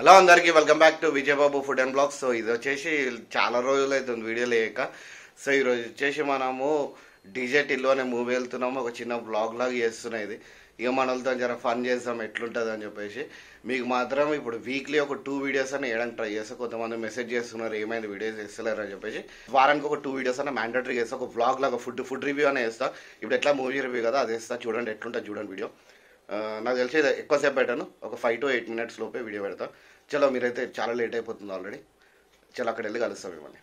Hello అందరికీ welcome back to Vijayababu food and blogs so ఇది వచ్చేసి చాలా రోజులు అవుతుంది వీడియో లేక సో ఈరోజు వచ్చేసి మనము డీజే టిల్లు అనే మూవీ వెళ్తున్నాము ఒక చిన్న బ్లాగ్ లాగా చేస్తున్నాయి ఇది ఇక మనలతో జర ఫన్ చేస్తాం ఎట్లుంటుంది అని చెప్పేసి మీకు మాత్రం ఇప్పుడు వీక్లీ ఒక టూ వీడియోస్ అని వేయడానికి ట్రై చేస్తా కొంతమంది మెసేజ్ చేస్తున్నారు ఏమైంది వీడియోస్ చేస్తలేరు అని చెప్పేసి వారానికి ఒక టూ వీడియోస్ అన్న మ్యాండటరీ చేస్తా ఒక బ్లాగ్ లాగా ఫుడ్ ఫుడ్ రివ్యూ అనే వేస్తా ఇప్పుడు ఎట్లా మూవీ రివ్యూ కదా అది వేస్తా చూడండి ఎట్లుంటుంది చూడండి వీడియో ఆ, నాకు తెలిసి ఇది ఎక్కువసేపు పెట్టాను ఒక ఫైవ్ టు ఎయిట్ మినిట్స్ లోపే వీడియో పెడతా చలో మీరైతే చాలా లేట్ అయిపోతుంది ఆల్రెడీ చలో అక్కడ వెళ్ళి కలుస్తాం మిమ్మల్ని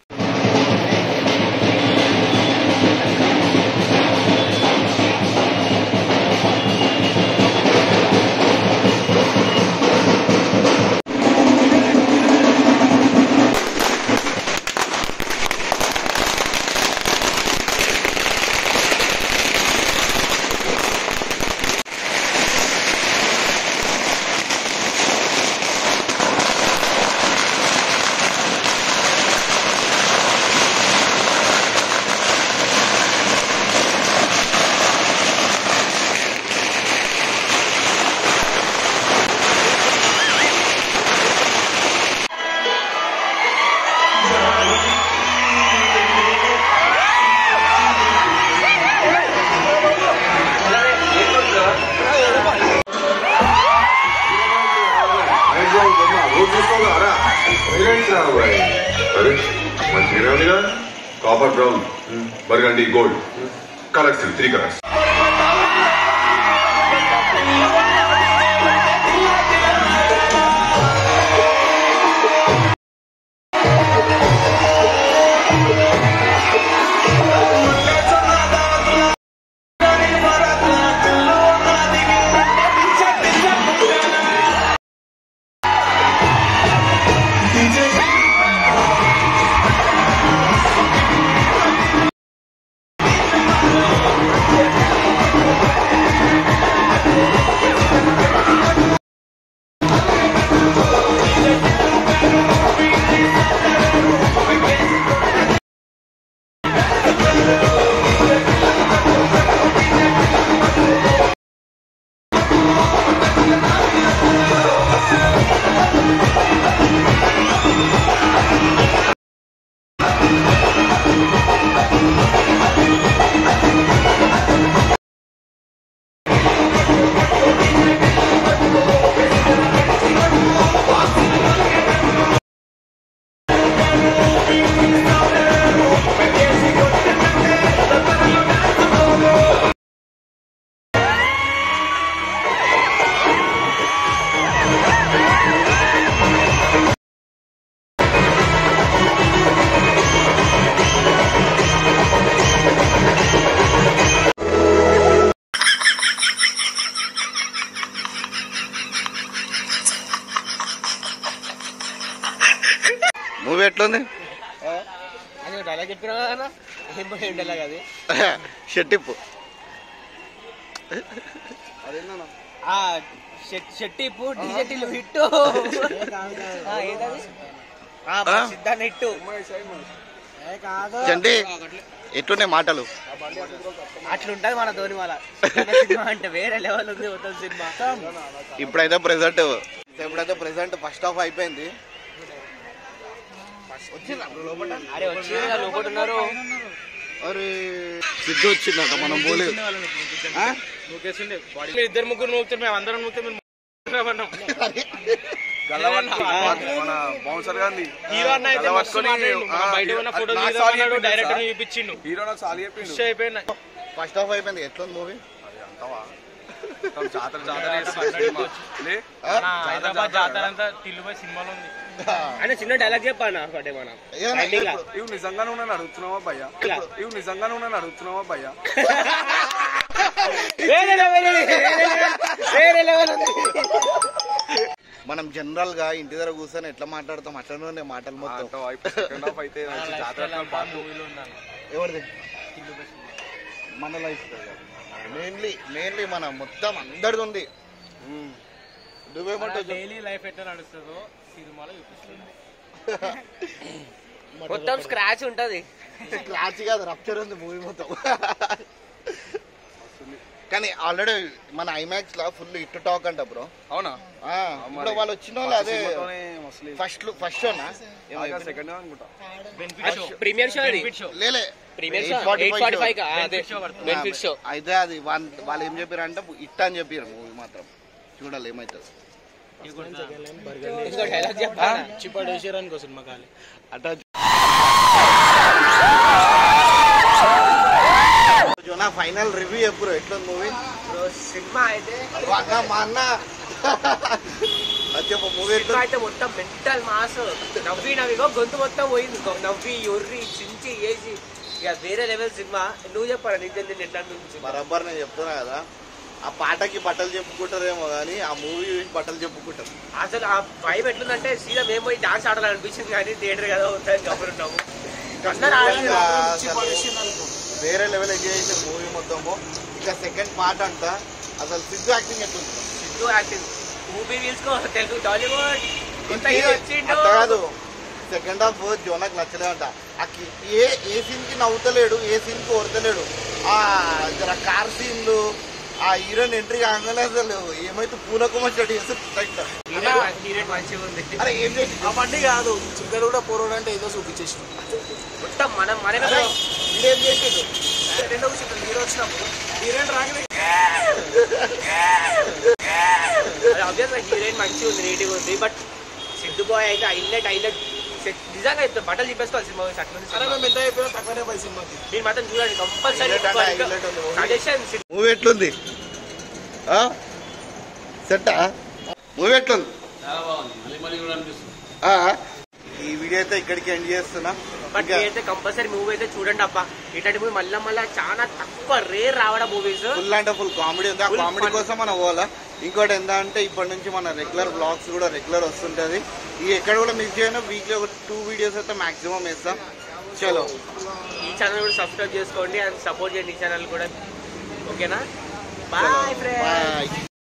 మంచిగా copper brown burgundy gold colours three colours movie ఎట్లుంది అది డైలాగ్ చెప్పినా కదా ఏం పోయి డైలాగ్ అది షెట్టిప్పు ఆ షెట్ షెట్టిప్పు డిజెటిల్ హిట్టు ఆ, ఏదది ఆ, మా సిద్ధాంత హిట్టు చండి ఎట్లున్నాయి మాటలు అట్లుంటది మన ధోని వాళ్ళ సినిమా అంటే వేరే లెవెల్ ఉంది మొత్తం సినిమా ఇప్పుడైతే ప్రెసెంట్ ఇప్పుడైతే ప్రెసెంట్ ఫస్ట్ హాఫ్ అయిపోయింది అరే వచ్చి లోపల ఉన్నారు అరే సిద్ధు వచ్చిందట మనం పోలేదు ఆ? మీరు ఇద్దరు ముగ్గురు నూకుతారు మేము అందరం నూకుతే మీరు మన బౌన్సర్ గాంధీ హీరో అన్న అయితే మస్తు మాట్లాడిండు. మనం బయట ఉన్న ఫోటో తీద్దామన్నాడు డైరెక్టర్ చూపించిండు హీరో నాకు సాలి చెప్పిండు ఖుషి అయిపోయినా ఫస్ట్ హాఫ్ అయిపోయింది ఎట్లుంది మూవీ మొత్తం జాతర జాతర చేస్తున్న సినిమా. లే మన హైదరాబాద్ జాతర అంతా తిల్లుపోయి సినిమాలో ఉంది అని చిన్న డైలాగ్ చెప్పాను ఒకటే మనం Ending లా. ఇవి నిజంగానే ఉన్నాను అడుగుతున్నావా భయ్యా ఇవి నిజంగానే ఉన్నాను అడుగుతున్నావా భయ్యా వేరే లెవెల్ ఉంది, వేరే లెవెల్, వేరే లెవెల్ ఉంది మనం జనరల్ గా ఇంటి దగ్గర కూర్చొని ఎట్లా మాట్లాడతాం అట్లనే ఉన్నాయి మాటలు మొత్తం అంటావా? ఇప్పుడు సెకండ్ హాఫ్ అయితే మంచి జాతర పాటు మూవీలో ఉన్నాను ఎవరిది మన లైఫ్ మెయిన్లీ మెయిన్లీ మన మొత్తం అందరిది ఉంది నువ్వేమంటావు చెప్పు. డైలీ లైఫ్ ఎట్లా నడుస్తుందో సినిమాలో చూపిస్తుంది మొత్తం స్క్రాచ్ ఉంటది క్లాచ్ కాదు రప్చర్ ఉంది మూవీ మొత్తం కానీ ఆల్రెడీ మన ఐమాక్స్ లో ఫుల్ ఇట్టు టాక్ అంట బ్రో అవునా ఇప్పుడు వాళ్ళు వచ్చిన వాళ్ళు అదే ఫస్ట్ ఫస్ట్ షోనా సెకండ్ అనుకుంటా ప్రీమియర్ షో అది లేలే premiere show 845 eight forty five అదే బెనిఫిట్ షో అయితే అది వాళ్ళ వాళ్ళు ఏం చెప్పారు అంటే ఇట్ట అని చెప్పారు మూవీ మాత్రం చూడాలి ఏమవుతుంది ఇంకో డైలాగ్ చెప్పా చిప్పడేసారు అనుకో సినిమా కాలి అట్లా నా ఫైనల్ రివ్యూ ఎప్పుడు ఎట్లా మూవీ సినిమా అయితే మా అన్న అది చెప్పు మూవీ సినిమా అయితే మొత్తం మెంటల్ మాస్ నవ్వి నవ్విగో గొంతు మొత్తం పోయింది గొ- నవ్వి ఎర్రి చించి వేసి ఇక వేరే లెవెల్ సినిమా నువ్వు చెప్పారా నీకు తెలియదు ఎట్లా అనిపించింది బరాబర్ నేను చెప్తున్నా కదా ఆ పాటకి బట్టలు చెప్పుకుంటారేమో కానీ ఆ మూవీ బట్టలు చెప్పుకుంటారు అసలు ఆ వైబ్ ఎట్లుందంటే సీదా మేము పోయి డాన్స్ ఆడాలనిపించింది కానీ థియేటర్ కదా ఉందని కబురున్నాము అందరూ ఆడాలి ఇంకా అసలు వేరే లెవెల్ ఎంజాయ్ చేసే మూవీ మొత్తము ఇంకా సెకండ్ పార్ట్ అంట అసలు సిద్ధు యాక్టింగ్ ఎట్లుంది సిద్ధు యాక్టింగ్ మూవీ తీసుకో తెలుగు టాలీవుడ్ కొత్త హీరో వచ్చిండు అంత కాదు సెకండ్ హాఫ్ జోనకు నచ్చలేదంట ఆ కి- ఏ ఏ సీన్ కి నవ్వుతలేడు ఏ సీన్ కి ఓడతలేడు ఆ జర కార్ సీన్లు ఆ హీరోయిన్ ఎంట్రీ కాగానే అసలు ఏమైతే పూనకం వచ్చాడు చేస్తే టైట్. హీరోయిన్ హీరోయిన్ మంచిగా ఉంది అరే ఏం చేసి అవన్నీ కాదు చిక్కడు కూడా పోరోడు అంటే ఏదో చూపించేసి మొత్తం మనం మన ఇదేం చేసిండు రెండో విషయం హీరో వచ్చినప్పుడు హీరోయిన్ రాగానే ఆబ్వియస్గా హీరోయిన్ మంచిగా ఉంది నీట్గా ఉంది బట్ సిద్ధు బాయ్ అయితే హైలైట్ హైలైట్ నిజంగా చెప్తా బట్టలు చెప్పేసుకోవాలి సినిమా అట్లా ఉంది అరే సినిమా. మేము ఎంత అయిపోయినా తక్కువనే పోయి సినిమాకి మీరు మాత్రం చూడండి కంపల్సరీ Highlight అంటే highlight ఉంది. సజెషన్ మూవీ ఎట్లుంది సెట్టా మూవీ ఎట్లుంది ఆ? ఈ వీడియో అయితే ఇక్కడికి ఎండ్ చేస్తున్నా బట్ ఇంకా అయితే కంపల్సరీ మూవీ అయితే చూడండి అప్ప ఇట్లాంటి మూవీ మళ్ళీ మళ్ళీ చాలా తక్కువ రేర్ రావడం మూవీస్ ఫుల్ అంటే ఫుల్ కామెడీ ఉంది ఆ Full కామెడీ fun. కోసం మనం పోవాలా ఇంకోటి ఎంత అంటే ఇప్పటి నుంచి మన రెగ్యులర్ బ్లాగ్స్ కూడా రెగ్యులర్ వస్తుంటది ఈ ఎక్కడ కూడా మిస్ చేయను వీక్లీ ఒక టూ వీడియోస్ అయితే మాక్సిమం వేస్తాం చలో ఈ ఛానల్ కూడా సబ్స్క్రైబ్ చేసుకోండి అండ్ సపోర్ట్ చేయండి ఈ ఛానల్ కూడా ఓకేనా బాయ్ ఫ్రెండ్స్ బాయ్